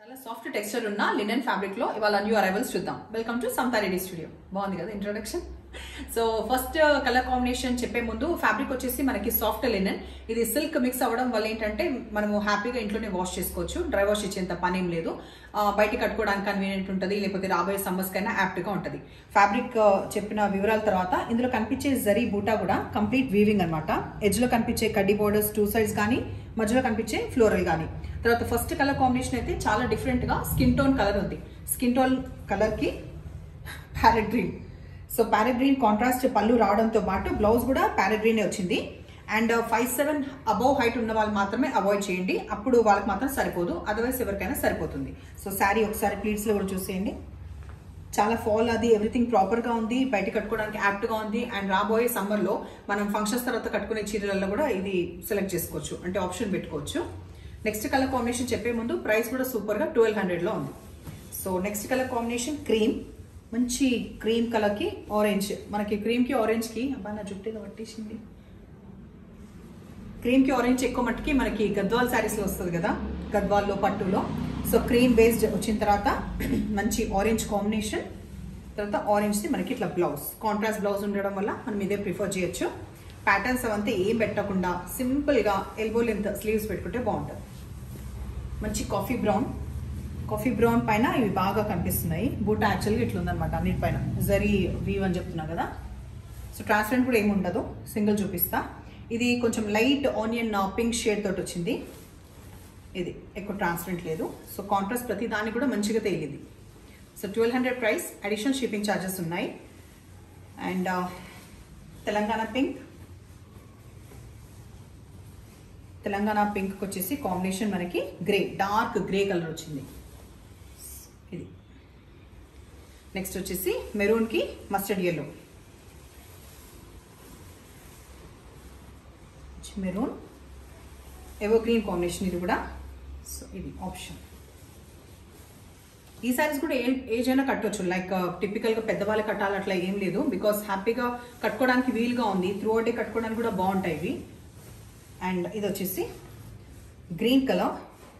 చాలా soft texture ఉన్న linen fabric లో ఇవాళ న్యూ అరైవల్స్ చూద్దాం welcome to Samatha ready studio బాగుంది కదా introduction so first colour combination చెప్పే ముందు ఫ్యాబ్రిక్ వచ్చేసి మనకి సాఫ్ట్ లినెన్ ఇది సిల్క్ మిక్స్ అవ్వడం వల్ల ఏంటంటే మనము హ్యాపీగా ఇంట్లోనే వాష్ చేసుకోవచ్చు డ్రై వాష్ ఇచ్చేంత పని ఏం లేదు ఆ, బయట కట్టుకోవడానికి కన్వీనియంట్ ఉంటుంది లేకపోతే రాబోయే సమ్మర్స్ కైనా యాప్ట్ గా ఉంటుంది ఫ్యాబ్రిక్ చెప్పిన వివరాల తర్వాత ఇందులో కనిపించే జరీ బూటా కూడా కంప్లీట్ వీవింగ్ అనమాట ఎడ్జ్ లో కనిపించే కడ్డీ బోర్డర్స్ టూ సైడ్స్ కానీ మధ్యలో కనిపించే ఫ్లోరల్ కానీ తర్వాత ఫస్ట్ కలర్ కాంబినేషన్ అయితే చాలా డిఫరెంట్ గా స్కిన్ టోన్ కలర్ ఉంది స్కిన్ టోన్ కలర్ కి parrot green so parrot green contrast పళ్ళు రావడంతో పాటు బ్లౌజ్ కూడా ప్యారెట్ గ్రీన్ వచ్చింది and five seven above height ఉన్న వాళ్ళు మాత్రమే అవాయిడ్ చేయండి అప్పుడు వాళ్ళకి మాత్రం సరిపోదు అదర్వైజ్ ఎవరికైనా సరిపోతుంది సో శారీ ఒకసారి ప్లీట్స్ లో కూడా చూసేయండి చాలా ఫాల్ అది ఎవ్రీథింగ్ ప్రాపర్ గా ఉంది బయట కట్టుకోవడానికి యాప్ట్ గా ఉంది అండ్ రాబోయే సమ్మర్ లో మనం ఫంక్షన్స్ తర్వాత కట్టుకునే చీరలలో కూడా ఇది సెలెక్ట్ చేసుకోవచ్చు అంటే ఆప్షన్ పెట్టుకోవచ్చు నెక్స్ట్ కలర్ కాంబినేషన్ చెప్పే ముందు ప్రైస్ కూడా సూపర్ గా ట్వెల్వ్ హండ్రెడ్ లో ఉంది so next colour combination cream మంచి క్రీమ్ కలర్ కి ఆరెంజ్ మనకి క్రీమ్ కి ఆరెంజ్ కి అబ్బా నా జుట్టు ఏదో పట్టేసింది క్రీమ్ కి ఆరెంజ్ ఎక్కువ మట్టుకి మనకి గద్వాల్ శారీస్ లో వస్తుంది కదా గద్వాల్లో పట్టులో సో క్రీమ్ బేస్డ్ వచ్చిన తర్వాత మంచి ఆరెంజ్ కాంబినేషన్ తర్వాత ఆరెంజ్ ది మనకి ఇట్లా బ్లౌజ్ కాంట్రాస్ట్ బ్లౌజ్ ఉండడం వల్ల మనం ఇదే ప్రిఫర్ చేయొచ్చు ప్యాటర్న్స్ అవంతా ఏం పెట్టకుండా సింపుల్ గా ఎల్బో లెంత్ స్లీవ్స్ పెట్టుకుంటే బాగుంటుంది మంచి కాఫీ బ్రౌన్ కాఫీ బ్రౌన్ పైన ఇవి బాగా కనిపిస్తున్నాయి బూట యాక్చువల్గా ఇట్లా ఉందన్నమాట అన్నిటిపైన జరీ వీవ్ అని చెప్తున్నా కదా సో ట్రాన్స్పరెంట్ కూడా ఏమి ఉండదు సింగిల్ చూపిస్తా ఇది కొంచెం లైట్ ఆనియన్ పింక్ షేడ్ తోటి వచ్చింది ఇది ఎక్కువ ట్రాన్స్పరెంట్ లేదు సో కాంట్రాస్ట్ ప్రతి దానికి కూడా మంచిగా తేలింది so twelve hundred price additional shipping charges ఉన్నాయి and Telangana pink Telangana pink వచ్చేసి కాంబినేషన్ మనకి గ్రే డార్క్ గ్రే కలర్ వచ్చింది ఇది నెక్స్ట్ వచ్చేసి మెరూన్కి మస్టర్డ్ ఎల్లో మెరూన్ ఎవో గ్రీన్ కాంబినేషన్ ఇది కూడా సో ఇది ఆప్షన్ ఈ సారీస్ కూడా ఏ ఏజ్ అయినా కట్టొచ్చు లైక్ టిపికల్ గా పెద్దవాళ్ళు కట్టాలి అట్లా ఏం లేదు బికాస్ హ్యాపీగా కట్టుకోవడానికి వీలుగా ఉంది త్రూ డే కట్టుకోవడానికి కూడా బాగుంటాయి ఇవి అండ్ ఇది వచ్చేసి గ్రీన్ కలర్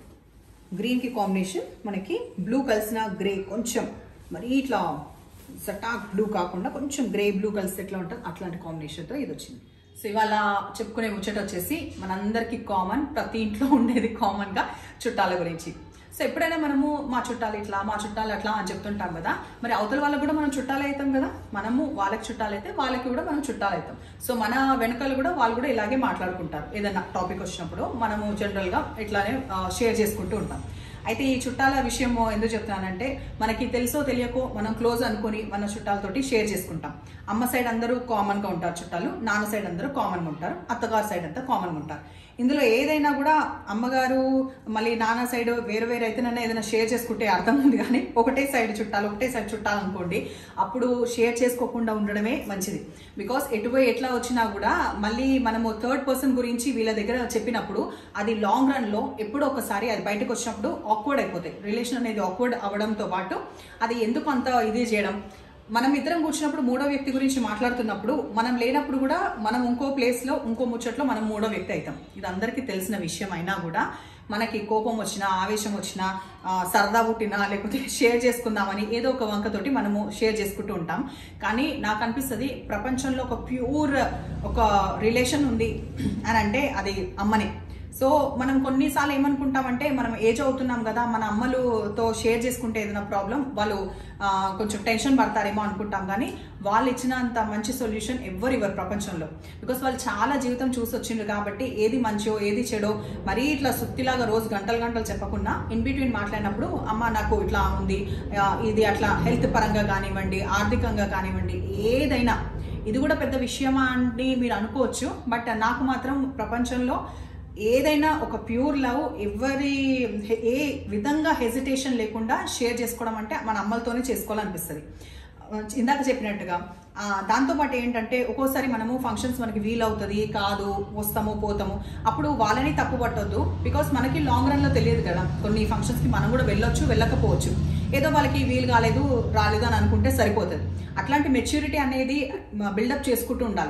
గ్రీన్కి కాంబినేషన్ మనకి బ్లూ కలిసిన గ్రే కొంచెం మరీ ఇట్లా సటాక్ బ్లూ కాకుండా కొంచెం గ్రే బ్లూ కలిసి ఎట్లా ఉంటుంది అట్లాంటి కాంబినేషన్తో ఇది వచ్చింది సో ఇవాళ చెప్పుకునే ముచ్చట వచ్చేసి మనందరికీ కామన్ ప్రతి ఇంట్లో ఉండేది కామన్గా చుట్టాల గురించి సో ఎప్పుడైనా మనము మా చుట్టాలు ఇట్లా మా చుట్టాలు అట్లా అని చెప్తుంటాం కదా మరి అవతల వాళ్ళకి కూడా మనం చుట్టాలు అవుతాం కదా మనము వాళ్ళకి చుట్టాలు అయితే వాళ్ళకి కూడా మనం చుట్టాలు అవుతాం సో మన వెనకాల కూడా వాళ్ళు కూడా ఇలాగే మాట్లాడుకుంటారు ఏదైనా టాపిక్ వచ్చినప్పుడు మనము జనరల్గా ఇట్లానే షేర్ చేసుకుంటూ ఉంటాం అయితే ఈ చుట్టాల విషయం ఎందుకు చెప్తున్నానంటే మనకి తెలుసో తెలియకో మనం క్లోజ్ అనుకొని మన చుట్టాలతోటి షేర్ చేసుకుంటాం అమ్మ సైడ్ అందరూ కామన్గా ఉంటారు చుట్టాలు నాన్న సైడ్ అందరూ కామన్గా ఉంటారు అత్తగారు సైడ్ అంతా కామన్గా ఉంటారు ఇందులో ఏదైనా కూడా అమ్మగారు మళ్ళీ నాన్న సైడ్ వేరు వేరు అయితేనైనా ఏదైనా షేర్ చేసుకుంటే అర్థం ఉంది కానీ ఒకటే సైడ్ చుట్టాలు ఒకటే సైడ్ చుట్టాలు అనుకోండి అప్పుడు షేర్ చేసుకోకుండా ఉండడమే మంచిది బికాస్ ఎటుపోయి ఎట్లా వచ్చినా కూడా మళ్ళీ మనము థర్డ్ పర్సన్ గురించి వీళ్ళ దగ్గర చెప్పినప్పుడు అది లాంగ్ రన్ లో ఎప్పుడో ఒకసారి అది బయటకు వచ్చినప్పుడు ఆక్వర్డ్ అయిపోతాయి రిలేషన్ అనేది ఆక్వర్డ్ అవ్వడంతో పాటు అది ఎందుకు అంత ఇది చేయడం మనం ఇద్దరం కూర్చున్నప్పుడు మూడో వ్యక్తి గురించి మాట్లాడుతున్నప్పుడు మనం లేనప్పుడు కూడా మనం ఇంకో ప్లేస్ లో ఇంకో ముచ్చట్లో మనం మూడో వ్యక్తి అవుతాం ఇది అందరికీ తెలిసిన విషయం అయినా కూడా మనకి కోపం వచ్చినా ఆవేశం వచ్చినా ఆ, సరదా పుట్టినా లేకపోతే షేర్ చేసుకుందామని ఏదో ఒక వంకతోటి మనము షేర్ చేసుకుంటూ ఉంటాం కానీ నాకు అనిపిస్తుంది ప్రపంచంలో ఒక ప్యూర్ ఒక రిలేషన్ ఉంది అని అంటే అది అమ్మనే సో మనం కొన్నిసార్లు ఏమనుకుంటామంటే మనం ఏజ్ అవుతున్నాం కదా మన అమ్మలతో షేర్ చేసుకుంటే ఏదైనా ప్రాబ్లం వాళ్ళు ఆ, కొంచెం టెన్షన్ పడతారేమో అనుకుంటాం కానీ వాళ్ళు ఇచ్చినంత మంచి సొల్యూషన్ ఎవ్వరు ఇవ్వరు ప్రపంచంలో బికాస్ వాళ్ళు చాలా జీవితం చూసి వచ్చిండ్రు కాబట్టి ఏది మంచో ఏది చెడో మరీ ఇట్లా సుత్తిలాగా రోజు గంటలు గంటలు చెప్పకుండా ఇన్ బిట్వీన్ మాట్లాడినప్పుడు అమ్మ నాకు ఇట్లా ఉంది ఆ, ఇది అట్లా హెల్త్ పరంగా కానివ్వండి ఆర్థికంగా కానివ్వండి ఏదైనా ఇది కూడా పెద్ద విషయమా అని మీరు అనుకోవచ్చు బట్ నాకు మాత్రం ప్రపంచంలో ఏదైనా ఒక ప్యూర్ లవ్ ఎవరి హె- ఏ విధంగా హెజిటేషన్ లేకుండా షేర్ చేసుకోవడం అంటే మన అమ్మలతోనే చేసుకోవాలనిపిస్తుంది ఇందాక చెప్పినట్టుగా ఆ, దాంతోపాటు ఏంటంటే ఒక్కోసారి మనము ఫంక్షన్స్ మనకి వీల్ అవుతుంది కాదు వస్తాము పోతాము అప్పుడు వాళ్ళని తప్పు పట్టొద్దు బికాస్ మనకి లాంగ్ రన్ లో తెలియదు కదా కొన్ని ఫంక్షన్స్ కి మనం కూడా వెళ్ళొచ్చు వెళ్ళకపోవచ్చు ఏదో వాళ్ళకి వీలు కాలేదు రాలేదు అని అనుకుంటే సరిపోతుంది అట్లాంటి మెచ్యూరిటీ అనేది బిల్డప్ చేసుకుంటూ ఉండాలి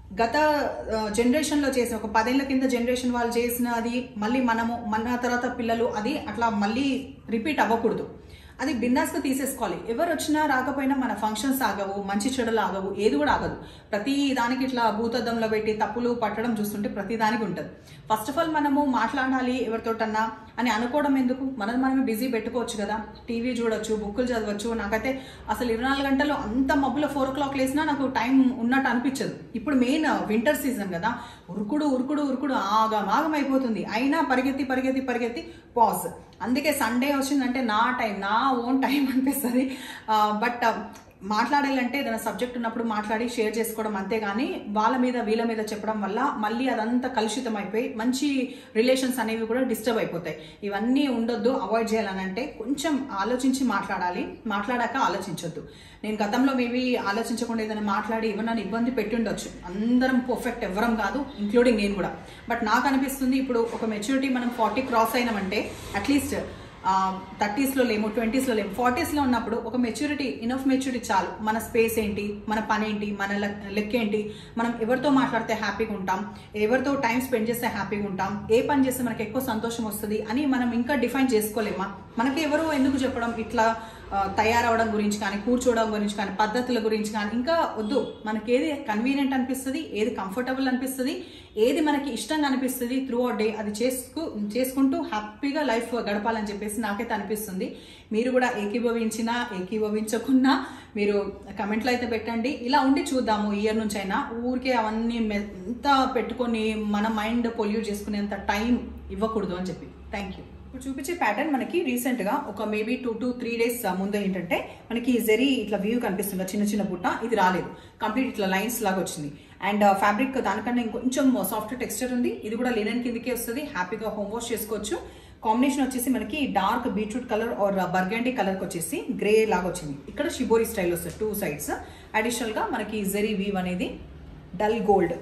గత జనరేషన్ లో చేసిన ఒక పదేళ్ల కింద జనరేషన్ వాళ్ళు చేసినది మళ్ళీ మనము మన తర్వాత పిల్లలు అది అట్లా మళ్ళీ రిపీట్ అవ్వకూడదు అది బిందాస్ గా తీసేసుకోవాలి ఎవరు వచ్చినా రాకపోయినా మన ఫంక్షన్స్ ఆగవు మంచి చెడులు ఆగవు ఏది కూడా ఆగదు ప్రతి దానికి ఇట్లా భూతద్దంలో పెట్టి తప్పులు పట్టడం చూస్తుంటే ప్రతి దానికి ఉంటుంది ఫస్ట్ ఆఫ్ ఆల్ మనము మాట్లాడాలి ఎవరితోటన్నా అని అనుకోవడం ఎందుకు మనం మనమే బిజీ పెట్టుకోవచ్చు కదా టీవీ చూడొచ్చు బుక్కులు చదవచ్చు నాకైతే అసలు ఇరవై నాలుగు గంటలు అంత మబ్బులో ఫోర్ ఓ క్లాక్ లేసినా నాకు టైం ఉన్నట్టు అనిపించదు ఇప్పుడు మెయిన్ వింటర్ సీజన్ కదా ఉరుకుడు ఉరుకుడు ఉరుకుడు ఆగం ఆగం అయిపోతుంది అయినా పరిగెత్తి పరిగెత్తి పరిగెత్తి పాజ్ అందుకే సండే వచ్చిందంటే నా టైం నా ఓన్ టైం అనిపిస్తుంది బట్ మాట్లాడాలంటే ఏదైనా సబ్జెక్ట్ ఉన్నప్పుడు మాట్లాడి షేర్ చేసుకోవడం అంతేగాని వాళ్ళ మీద వీళ్ళ మీద చెప్పడం వల్ల మళ్ళీ అదంతా కలుషితం అయిపోయి మంచి రిలేషన్స్ అనేవి కూడా డిస్టర్బ్ అయిపోతాయి ఇవన్నీ ఉండొద్దు అవాయిడ్ చేయాలని అంటే కొంచెం ఆలోచించి మాట్లాడాలి మాట్లాడాక ఆలోచించొద్దు నేను గతంలో మేబీ ఆలోచించకుండా ఏదైనా మాట్లాడి ఏమన్నా ఇబ్బంది పెట్టుండొచ్చు అందరం పర్ఫెక్ట్ ఎవ్వరం కాదు ఇంక్లూడింగ్ నేను కూడా బట్ నాకు అనిపిస్తుంది ఇప్పుడు ఒక మెచ్యూరిటీ మనం ఫార్టీ క్రాస్ అయినామంటే అట్లీస్ట్ థర్టీస్లో లేము ట్వంటీస్లో లేము ఫార్టీస్లో ఉన్నప్పుడు ఒక మెచ్యూరిటీ ఇనఫ్ మెచ్యూరిటీ చాలు మన స్పేస్ ఏంటి మన పని ఏంటి మన లెక్- లెక్క ఏంటి మనం ఎవరితో మాట్లాడితే హ్యాపీగా ఉంటాం ఎవరితో టైం స్పెండ్ చేస్తే హ్యాపీగా ఉంటాం ఏ పని చేస్తే మనకి ఎక్కువ సంతోషం వస్తుంది అని మనం ఇంకా డిఫైన్ చేసుకోలేమా మనకి ఎవరు ఎందుకు చెప్పడం ఇట్లా ఆ, తయారవడం గురించి కానీ కూర్చోవడం గురించి కానీ పద్ధతుల గురించి కానీ ఇంకా వద్దు మనకి ఏది కన్వీనియంట్ అనిపిస్తుంది ఏది కంఫర్టబుల్ అనిపిస్తుంది ఏది మనకి ఇష్టంగా అనిపిస్తుంది త్రూ అవుట్ డే అది చేసుకు చేసుకుంటూ హ్యాపీగా లైఫ్ గడపాలని చెప్పేసి నాకైతే అనిపిస్తుంది మీరు కూడా ఏకీభవించినా ఏకీభవించకున్నా మీరు కమెంట్లో అయితే పెట్టండి ఇలా ఉండి చూద్దాము ఇయర్ నుంచి అయినా ఊరికే అవన్నీ మె- ఎంత పెట్టుకొని మన మైండ్ పొల్యూట్ చేసుకునేంత టైం ఇవ్వకూడదు అని చెప్పి థ్యాంక్ యూ ఇప్పుడు చూపించే ప్యాటర్న్ మనకి రీసెంట్ గా ఒక maybe two to three days ముందు ఏంటంటే మనకి జెరీ ఇట్లా వ్యూ కనిపిస్తుంది చిన్న చిన్న బుట్ట ఇది రాలేదు కంప్లీట్ ఇట్లా లైన్స్ లాగా వచ్చింది అండ్ ఫ్యాబ్రిక్ దానికన్నా ఇంకొంచెం సాఫ్ట్ టెక్స్చర్ ఉంది ఇది కూడా లినన్ కిందకే వస్తుంది హ్యాపీగా హోమ్ వాష్ చేసుకోవచ్చు కాంబినేషన్ వచ్చేసి మనకి dark beetroot colour or burgundy colour వచ్చేసి గ్రే లాగా వచ్చింది ఇక్కడ షిబోరి స్టైల్ వస్తుంది టూ సైడ్స్ అడిషనల్ గా మనకి జెరీ వీవ్ అనేది డల్ గోల్డ్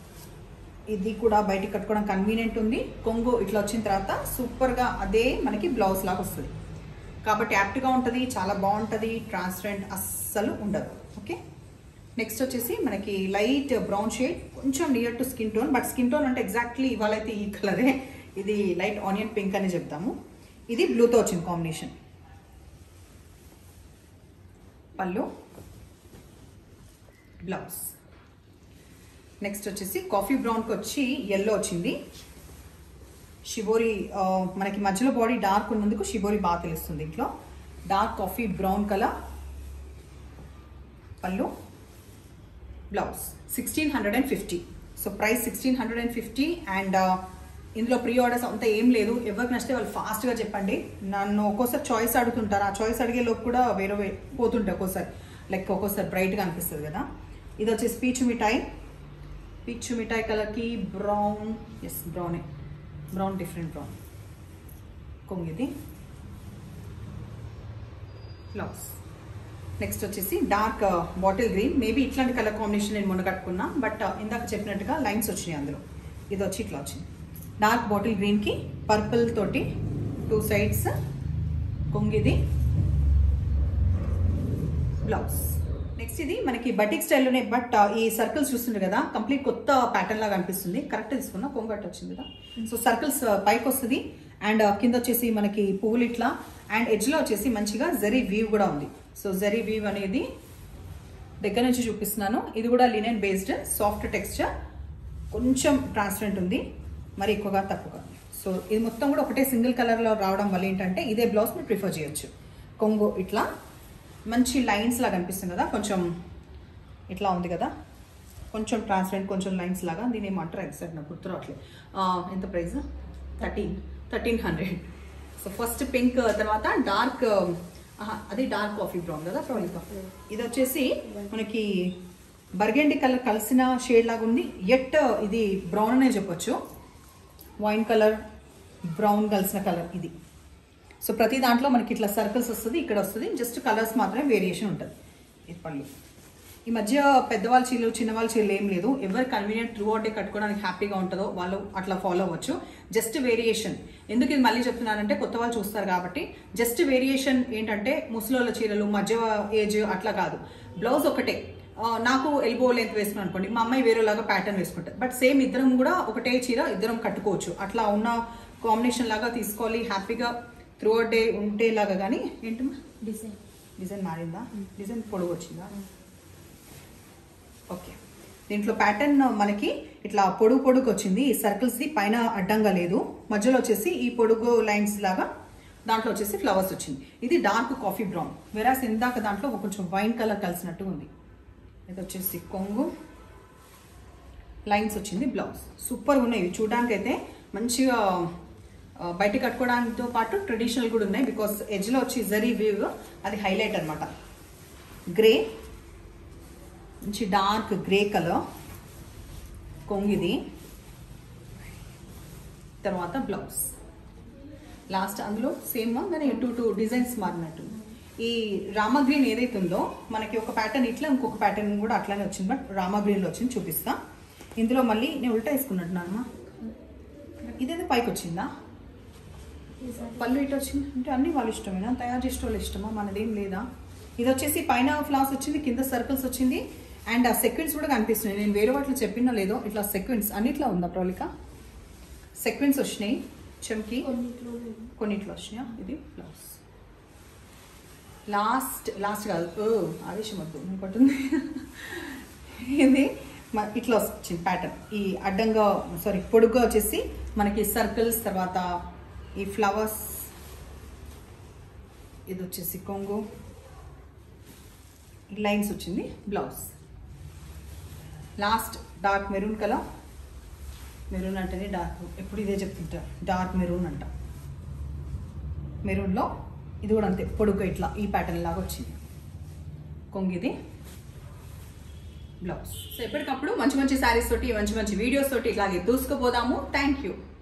ఇది కూడా బయటికి కట్టుకోవడం కన్వీనియంట్ ఉంది కొంగు ఇట్లా వచ్చిన తర్వాత సూపర్గా అదే మనకి బ్లౌజ్ లాగా వస్తుంది కాబట్టి యాప్ట్గా ఉంటుంది చాలా బాగుంటుంది ట్రాన్స్పరెంట్ అస్సలు ఉండదు ఓకే నెక్స్ట్ వచ్చేసి మనకి లైట్ బ్రౌన్ షేడ్ కొంచెం near to skin tone but skin tone అంటే ఎగ్జాక్ట్లీ ఇవాళైతే ఈ కలరే ఇది లైట్ ఆనియన్ పింక్ అని చెప్తాము ఇది బ్లూతో వచ్చింది కాంబినేషన్ పళ్ళు బ్లౌజ్ నెక్స్ట్ వచ్చేసి కాఫీ బ్రౌన్కి వచ్చి ఎల్లో వచ్చింది షిబోరి ఆ, మనకి మధ్యలో బాడీ డార్క్ ఉన్నందుకు షిబోరి బాగా తెలుస్తుంది ఇంట్లో డార్క్ కాఫీ బ్రౌన్ కలర్ పళ్ళు blouse sixteen hundred and fifty so price sixteen hundred and fifty and ఇందులో ప్రీ ఆర్డర్స్ అంతా ఏం లేదు ఎవరికి నచ్చితే వాళ్ళు ఫాస్ట్గా చెప్పండి నన్ను ఒక్కోసారి చాయిస్ అడుగుతుంటారు ఆ చాయిస్ అడిగే లోపు కూడా వేరే వే- పోతుంటాయి ఒక్కోసారి లైక్ ఒక్కోసారి బ్రైట్గా అనిపిస్తుంది కదా ఇది వచ్చేసి పీచు మిఠాయి పీచు మిఠాయి కలర్కి బ్రౌన్ ఎస్ బ్రౌనే బ్రౌన్ డిఫరెంట్ బ్రౌన్ కొంగిది బ్లౌజ్ నెక్స్ట్ వచ్చేసి డార్క్ బాటిల్ గ్రీన్ మేబీ ఇట్లాంటి కలర్ కాంబినేషన్ నేను మొన్న కట్టుకున్నా బట్ ఇందాక చెప్పినట్టుగా లైన్స్ వచ్చినాయి అందులో ఇది వచ్చి ఇట్లా వచ్చింది డార్క్ బాటిల్ గ్రీన్కి పర్పుల్ తోటి టూ సైడ్స్ కొంగిది బ్లౌజ్ నెక్స్ట్ ఇది మనకి బటిక్ స్టైల్లోనే బట్ ఈ సర్కిల్స్ చూస్తుండే కదా కంప్లీట్ కొత్త ప్యాటర్న్ లాగా అనిపిస్తుంది కరెక్ట్ తీసుకున్నా కొంగట్ వచ్చింది కదా సో సర్కిల్స్ పైకి వస్తుంది అండ్ కింద వచ్చేసి మనకి పువ్వులు ఇట్లా అండ్ ఎడ్జ్లో వచ్చేసి మంచిగా జరీ వీవ్ కూడా ఉంది సో జరీ వీవ్ అనేది దగ్గర నుంచి చూపిస్తున్నాను ఇది కూడా లినెన్ బేస్డ్ సాఫ్ట్ టెక్స్చర్ కొంచెం ట్రాన్స్పరెంట్ ఉంది మరి ఎక్కువగా తక్కువగా సో ఇది మొత్తం కూడా ఒకటే సింగిల్ కలర్లో రావడం వల్ల ఏంటంటే ఇదే బ్లౌజ్ మీరు ప్రిఫర్ చేయొచ్చు కొంగు ఇట్లా మంచి లైన్స్ లాగా అనిపిస్తుంది కదా కొంచెం ఇట్లా ఉంది కదా కొంచెం ట్రాన్స్పరెంట్ కొంచెం లైన్స్ లాగా దీని ఏమంటారు ఎగ్జాక్ట్ నాకు గుర్తు రావట్లేదు ఆ, ఎంత price thirteen thirteen hundred so first pink తర్వాత డార్క్ అది డార్క్ కాఫీ బ్రౌన్ కదా ఫ్రాలికా ఇది వచ్చేసి మనకి బర్గెండి కలర్ కలిసిన షేడ్ లాగా ఉంది ఎట్ ఇది బ్రౌన్ అనే చెప్పొచ్చు వైన్ కలర్ బ్రౌన్ కలిసిన కలర్ ఇది సో ప్రతి దాంట్లో మనకి ఇట్లా సర్కిల్స్ వస్తుంది ఇక్కడ వస్తుంది జస్ట్ కలర్స్ మాత్రమే వేరియేషన్ ఉంటుంది ఇది పళ్ళు ఈ మధ్య పెద్దవాళ్ళ చీరలు చిన్నవాళ్ళ చీరలు ఏం లేదు ఎవరు కన్వీనియంట్ త్రూ అవుట్ డే కట్టుకోవడానికి హ్యాపీగా ఉంటుందో వాళ్ళు అట్లా ఫాలో అవ్వచ్చు జస్ట్ వేరియేషన్ ఎందుకు ఇది మళ్ళీ చెప్తున్నానంటే కొత్త వాళ్ళు చూస్తారు కాబట్టి జస్ట్ వేరియేషన్ ఏంటంటే ముసలోళ్ళ చీరలు మధ్య ఏజ్ అట్లా కాదు బ్లౌజ్ ఒకటే ఆ, నాకు ఎల్బో లెంత్ వేసుకున్నాను అనుకోండి మా అమ్మాయి వేరేలాగా ప్యాటర్న్ వేసుకుంటారు బట్ సేమ్ ఇద్దరం కూడా ఒకటే చీర ఇద్దరం కట్టుకోవచ్చు అట్లా ఉన్న కాంబినేషన్ లాగా తీసుకోవాలి హ్యాపీగా త్రూ డే ఉంటేలాగా కానీ ఏంటమ్మా డిజైన్ డిజైన్ మారిందా డిజైన్ పొడుగు వచ్చిందా ఓకే దీంట్లో ప్యాటర్న్ మనకి ఇట్లా పొడుగు పొడుగు వచ్చింది ఈ సర్కిల్స్ ది పైన అడ్డంగా లేదు మధ్యలో వచ్చేసి ఈ పొడుగు లైన్స్ లాగా దాంట్లో వచ్చేసి ఫ్లవర్స్ వచ్చింది ఇది డార్క్ కాఫీ బ్రౌన్ వెరాస్ ఇందాక దాంట్లో ఒక కొంచెం వైన్ కలర్ కలిసినట్టు ఉంది ఇది వచ్చేసి కొంగు లైన్స్ వచ్చింది బ్లౌజ్ సూపర్గా ఉన్నాయి ఇవి చూడడానికి అయితే మంచిగా ఆ, బయట కట్టుకోవడానితో పాటు ట్రెడిషనల్ కూడా ఉన్నాయి బికాస్ ఎడ్జ్లో వచ్చి జరీ వీవ్ అది హైలైట్ అనమాట గ్రే మంచి డార్క్ గ్రే కలర్ కొంగిది తర్వాత బ్లౌజ్ లాస్ట్ అందులో సేమ్ కానీ టూ టూ డిజైన్స్ మారినట్టు ఈ రామా గ్రీన్ ఏదైతే ఉందో మనకి ఒక ప్యాటర్న్ ఇట్లా ఇంకొక ప్యాటర్న్ కూడా అట్లానే వచ్చింది బట్ రామా గ్రీన్లో వచ్చింది చూపిస్తా ఇందులో మళ్ళీ నేను ఉల్టా వేసుకున్నట్టున్నానమ్మా ఇదేదో పైకి వచ్చిందా పళ్ళు ఇటు వచ్చింది అంటే అన్ని వాళ్ళ ఇష్టమేనా తయారు చేసే వాళ్ళ ఇష్టమా మనదేం లేదా ఇది వచ్చేసి పైన ఫ్లాస్ వచ్చింది కింద సర్కిల్స్ వచ్చింది అండ్ ఆ సెక్వెన్స్ కూడా కనిపిస్తున్నాయి నేను వేరే వాటిలో చెప్పినా లేదో ఇట్లా సెక్వెన్స్ అన్నిట్లో ఉందా ప్రౌలిక సెక్వెన్స్ వచ్చినాయి చెంకి కొన్నిట్లో లేదు. కొన్నిట్లో వచ్చినాయా ఇది బ్లౌజ్ లాస్ట్ లాస్ట్ కాదు ఓ ఆవేశం వద్దు ఇంకోటి ఇది మ- ఇట్లా వచ్చింది ప్యాటర్న్ ఈ అడ్డంగా సారీ పొడుగ్గా వచ్చేసి మనకి సర్కిల్స్ తర్వాత ఈ ఫ్లవర్స్ ఇది వచ్చేసి కొంగు ఈ లైన్స్ వచ్చింది blouse last dark maroon colour maroon అంటేనే డార్క్ ఎప్పుడు ఇదే చెప్తుంటారు డార్క్ మెరూన్ అంట మెరూన్లో ఇది కూడా అంతే పొడుగ్గా ఇట్లా ఈ ప్యాటర్న్ లాగా వచ్చింది కొంగిది బ్లౌజ్ సో ఎప్పటికప్పుడు మంచి మంచి శారీస్ తోటి మంచి మంచి వీడియోస్ తోటి ఇట్లాగే దూసుకుపోదాము థ్యాంక్ యూ